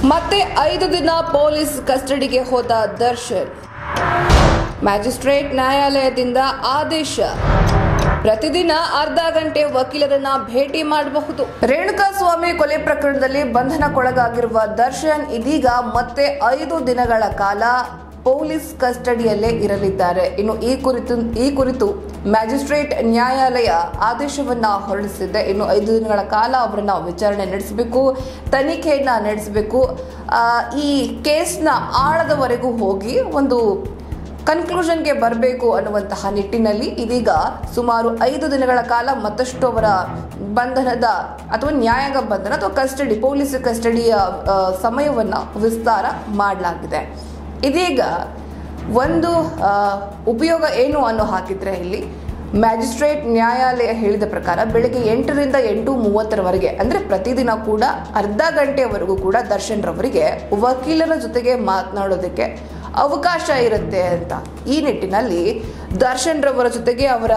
ಮತ್ತೆ ಐದು ದಿನ ಪೊಲೀಸ್ ಕಸ್ಟಡಿಗೆ ಹೋದ ದರ್ಶನ್ ಮ್ಯಾಜಿಸ್ಟ್ರೇಟ್ ನ್ಯಾಯಾಲಯದಿಂದ ಆದೇಶ ಪ್ರತಿದಿನ ಅರ್ಧ ಗಂಟೆ ವಕೀಲರನ್ನ ಭೇಟಿ ಮಾಡಬಹುದು ರೇಣುಕಾ ಸ್ವಾಮಿ ಕೊಲೆ ಪ್ರಕರಣದಲ್ಲಿ ಬಂಧನಕ್ಕೊಳಗಾಗಿರುವ ದರ್ಶನ್ ಇದೀಗ ಮತ್ತೆ ಐದು ದಿನಗಳ ಕಾಲ ಪೊಲೀಸ್ ಕಸ್ಟಡಿಯಲ್ಲೇ ಇರಲಿದ್ದಾರೆ ಇನ್ನು ಈ ಕುರಿತು ಈ ಕುರಿತು ಮ್ಯಾಜಿಸ್ಟ್ರೇಟ್ ನ್ಯಾಯಾಲಯ ಆದೇಶವನ್ನ ಹೊರಡಿಸಿದೆ ಇನ್ನು ಐದು ದಿನಗಳ ಕಾಲ ಅವರನ್ನ ವಿಚಾರಣೆ ನಡೆಸಬೇಕು ತನಿಖೆಯನ್ನ ನಡೆಸಬೇಕು ಆ, ಈ ಕೇಸ್ನ ಆಳದವರೆಗೂ ಹೋಗಿ ಒಂದು ಕನ್ಕ್ಲೂಷನ್ಗೆ ಬರಬೇಕು ಅನ್ನುವಂತಹ ನಿಟ್ಟಿನಲ್ಲಿ ಇದೀಗ ಸುಮಾರು ಐದು ದಿನಗಳ ಕಾಲ ಮತ್ತಷ್ಟು ಅವರ ಬಂಧನದ ಅಥವಾ ನ್ಯಾಯಾಂಗ ಬಂಧನ ಅಥವಾ ಕಸ್ಟಡಿ ಪೊಲೀಸ್ ಕಸ್ಟಡಿಯ ಆ, ಸಮಯವನ್ನ ವಿಸ್ತಾರ ಮಾಡಲಾಗಿದೆ ಇದೀಗ ಒಂದು ಆ, ಉಪಯೋಗ ಏನು ಅನ್ನೋ ಹಾಕಿದ್ರೆ ಇಲ್ಲಿ ಮ್ಯಾಜಿಸ್ಟ್ರೇಟ್ ನ್ಯಾಯಾಲಯ ಹೇಳಿದ ಪ್ರಕಾರ ಬೆಳಗ್ಗೆ ಎಂಟರಿಂದ ಎಂಟು ಮೂವತ್ತರವರೆಗೆ ಅಂದರೆ ಪ್ರತಿದಿನ ಕೂಡ ಅರ್ಧ ಗಂಟೆವರೆಗೂ ಕೂಡ ದರ್ಶನ್ ರವರಿಗೆ ವಕೀಲರ ಜೊತೆಗೆ ಮಾತನಾಡೋದಕ್ಕೆ ಅವಕಾಶ ಇರುತ್ತೆ ಅಂತ ಈ ನಿಟ್ಟಿನಲ್ಲಿ ದರ್ಶನ್ ರವರ ಜೊತೆಗೆ ಅವರ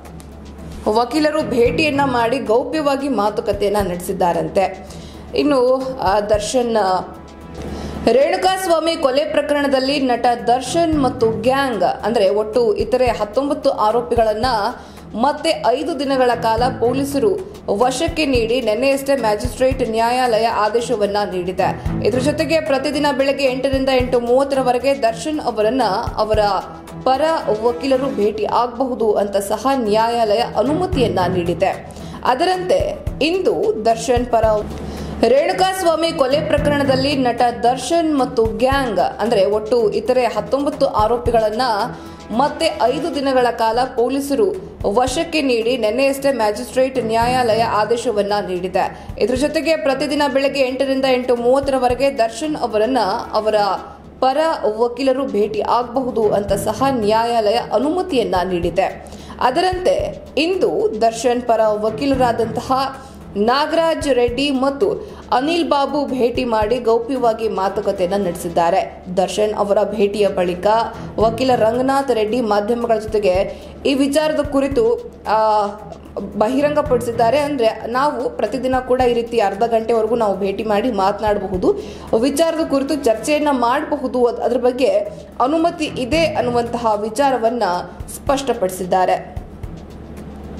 ವಕೀಲರು ಭೇಟಿಯನ್ನ ಮಾಡಿ ಗೌಪ್ಯವಾಗಿ ಮಾತುಕತೆಯನ್ನ ನಡೆಸಿದ್ದಾರಂತೆ ಇನ್ನು ಆ, ದರ್ಶನ್ ಆ, ರೇಣುಕಾಸ್ವಾಮಿ ಕೊಲೆ ಪ್ರಕರಣದಲ್ಲಿ ನಟ ದರ್ಶನ್ ಮತ್ತು ಗ್ಯಾಂಗ್ ಅಂದ್ರೆ ಒಟ್ಟು ಇತರೆ ಹತ್ತೊಂಬತ್ತು ಆರೋಪಿಗಳನ್ನ ಮತ್ತೆ ಐದು ದಿನಗಳ ಕಾಲ ಪೊಲೀಸರು ವಶಕ್ಕೆ ನೀಡಿ ನಿನ್ನೆಯಷ್ಟೇ ಮ್ಯಾಜಿಸ್ಟ್ರೇಟ್ ನ್ಯಾಯಾಲಯ ಆದೇಶವನ್ನ ನೀಡಿದೆ ಇದ್ರ ಜೊತೆಗೆ ಪ್ರತಿದಿನ ಬೆಳಗ್ಗೆ ಎಂಟರಿಂದ ಎಂಟು ಮೂವತ್ತರವರೆಗೆ ದರ್ಶನ್ ಅವರನ್ನ ಅವರ ಪರ ವಕೀಲರು ಭೇಟಿ ಆಗಬಹುದು ಅಂತ ಸಹ ನ್ಯಾಯಾಲಯ ಅನುಮತಿಯನ್ನ ನೀಡಿದೆ ಅದರಂತೆ ಇಂದು ದರ್ಶನ್ ಪರ ರೇಣುಕಾಸ್ವಾಮಿ ಕೊಲೆ ಪ್ರಕರಣದಲ್ಲಿ ನಟ ದರ್ಶನ್ ಮತ್ತು ಗ್ಯಾಂಗ್ ಅಂದ್ರೆ ಒಟ್ಟು ಇತರೆ ಹತ್ತೊಂಬತ್ತು ಆರೋಪಿಗಳನ್ನ ಮತ್ತೆ ಐದು ದಿನಗಳ ಕಾಲ ಪೊಲೀಸರು ವಶಕ್ಕೆ ನೀಡಿ ನಿನ್ನೆಯಷ್ಟೇ ಮ್ಯಾಜಿಸ್ಟ್ರೇಟ್ ನ್ಯಾಯಾಲಯ ಆದೇಶವನ್ನ ನೀಡಿದೆ ಇದ್ರ ಜೊತೆಗೆ ಪ್ರತಿದಿನ ಬೆಳಗ್ಗೆ ಎಂಟರಿಂದ ಎಂಟು ಮೂವತ್ತರವರೆಗೆ ದರ್ಶನ್ ಅವರನ್ನ ಅವರ ಪರ ವಕೀಲರು ಭೇಟಿ ಆಗಬಹುದು ಅಂತ ಸಹ ನ್ಯಾಯಾಲಯ ಅನುಮತಿಯನ್ನ ನೀಡಿದೆ ಅದರಂತೆ ಇಂದು ದರ್ಶನ್ ಪರ ವಕೀಲರಾದಂತಹ ನಾಗರಾಜ್ ರೆಡ್ಡಿ ಮತ್ತು ಅನಿಲ್ ಬಾಬು ಭೇಟಿ ಮಾಡಿ ಗೌಪ್ಯವಾಗಿ ಮಾತುಕತೆಯನ್ನು ನಡೆಸಿದ್ದಾರೆ ದರ್ಶನ್ ಅವರ ಭೇಟಿಯ ಬಳಿಕ ವಕೀಲ ರಂಗನಾಥ್ ರೆಡ್ಡಿ ಮಾಧ್ಯಮಗಳ ಜೊತೆಗೆ ಈ ವಿಚಾರದ ಕುರಿತು ಆ, ಬಹಿರಂಗಪಡಿಸಿದ್ದಾರೆ ಅಂದರೆ ನಾವು ಪ್ರತಿದಿನ ಕೂಡ ಈ ರೀತಿ ಅರ್ಧ ಗಂಟೆವರೆಗೂ ನಾವು ಭೇಟಿ ಮಾಡಿ ಮಾತನಾಡಬಹುದು ವಿಚಾರದ ಕುರಿತು ಚರ್ಚೆಯನ್ನ ಮಾಡಬಹುದು ಅದ್- ಅದ್ರ ಬಗ್ಗೆ ಅನುಮತಿ ಇದೆ ಅನ್ನುವಂತಹ ವಿಚಾರವನ್ನ ಸ್ಪಷ್ಟಪಡಿಸಿದ್ದಾರೆ